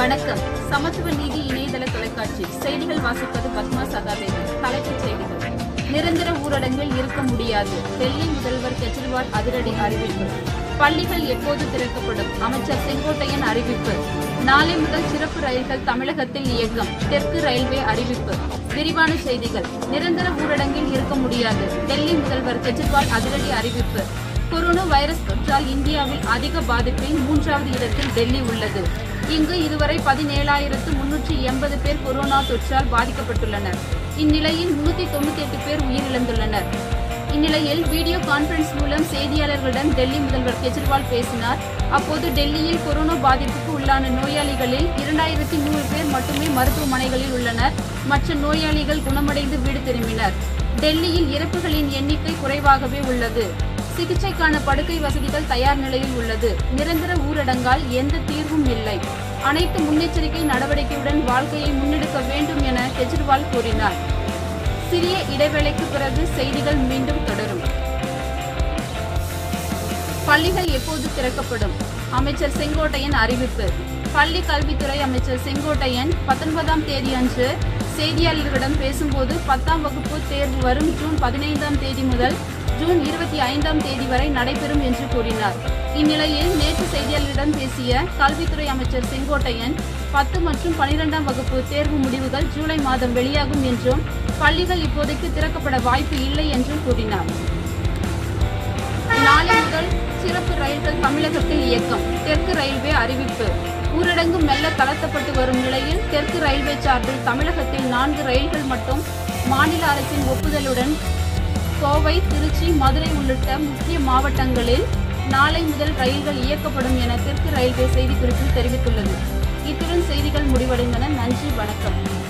வணக்கம் சமத்துவ நீதி இணையதள தொலைக்காட்சி செய்திகள் வாசிப்பது பத்மா சகாதேவன் தலைப்புச் செய்திகள் நிரந்தர ஊரடங்கில் இருக்க முடியாது டெல்லி முதல்வர் கெஜ்ரிவால் அதிரடி அறிவிப்பு பள்ளிகள் எப்போது திறக்கப்படும் அமைச்சர் செங்கோட்டையன் அறிவிப்பு நாளை முதல் சிறப்பு ரயில்கள் தமிழகத்தில் இயக்கம் தெற்கு ரயில்வே அறிவிப்பு விரிவான செய்திகள் நிரந்தர ஊரடங்கில் இருக்க முடியாது டெல்லி முதல்வர் கெஜ்ரிவால் அதிரடி அறிவிப்பு கொரோனா வைரஸ் தொற்றால் இந்தியாவில் அதிக பாதிப்பில் மூன்றாவது இடத்தில் டெல்லி உள்ளது இங்கு இதுவரை பதினேழாயிரத்து முன்னூற்றி எண்பது பேர் கொரோனா தொற்றால் பாதிக்கப்பட்டுள்ளனர் இந்நிலையில் முன்னூத்தி தொண்ணூத்தி எட்டு பேர் உயிரிழந்துள்ளனர் இந்நிலையில் வீடியோ கான்பரன்ஸ் மூலம் செய்தியாளர்களிடம் டெல்லி முதல்வர் கெஜ்ரிவால் பேசினார் அப்போது டெல்லியில் கொரோனா பாதிப்புக்கு உள்ளான நோயாளிகளில் இரண்டாயிரத்தி நூறு பேர் மட்டுமே மருத்துவமனைகளில் உள்ளனர் மற்ற நோயாளிகள் குணமடைந்து வீடு திரும்பினர் டெல்லியில் இறப்புகளின் எண்ணிக்கை குறைவாகவே உள்ளது சிகிச்சைக்கான படுக்கை வசதிகள் தயார் நிலையில் உள்ளது நிரந்தர ஊரடங்கால் எந்த தீர்வும் இல்லை அனைத்து முன்னெச்சரிக்கை நடவடிக்கையுடன் வாழ்க்கையை முன்னெடுக்க வேண்டும் என கெஜ்ரிவால் கூறினார் சிறிய இடைவேளைக்கு பிறகு செய்திகள் மீண்டும் தொடரும் பள்ளிகள் எப்போது திறக்கப்படும் அமைச்சர் செங்கோட்டையன் அறிவிப்பு பள்ளி கல்வித்துறை அமைச்சர் செங்கோட்டையன் பத்தொன்பதாம் தேதி அன்று செய்தியாளர்களிடம் பேசும்போது பத்தாம் வகுப்பு தேர்வு வரும் ஜூன் பதினைந்தாம் தேதி முதல் ஜூன் இருபத்தி ஐந்தாம் தேதி வரை நடைபெறும் என்று கூறினார் இந்நிலையில் நேற்று செய்தியாளர்களிடம் பேசிய கல்வித்துறை அமைச்சர் செங்கோட்டையன் பத்து மற்றும் பனிரெண்டாம் வகுப்பு தேர்வு முடிவுகள் ஜூலை மாதம் வெளியாகும் என்றும் பள்ளிகள் இப்போதைக்கு திறக்கப்பட வாய்ப்பு இல்லை என்றும் கூறினார் நாளை முதல் சிறப்பு ரயில்கள் தமிழகத்தில் இயக்கம் தெற்கு ரயில்வே அறிவிப்பு ஊரடங்கு மெல்ல தளர்த்தப்பட்டு வரும் நிலையில் தெற்கு ரயில்வே சார்பில் தமிழகத்தில் நான்கு ரயில்கள் மட்டும் மாநில அரசின் ஒப்புதலுடன் கோவை திருச்சி மதுரை உள்ளிட்ட முக்கிய மாவட்டங்களில் நாளை முதல் ரயில்கள் இயக்கப்படும் என தெற்கு ரயில்வே செய்திக்குறிப்பில் தெரிவித்துள்ளது இத்துடன் செய்திகள் முடிவடைந்தன நன்றி வணக்கம்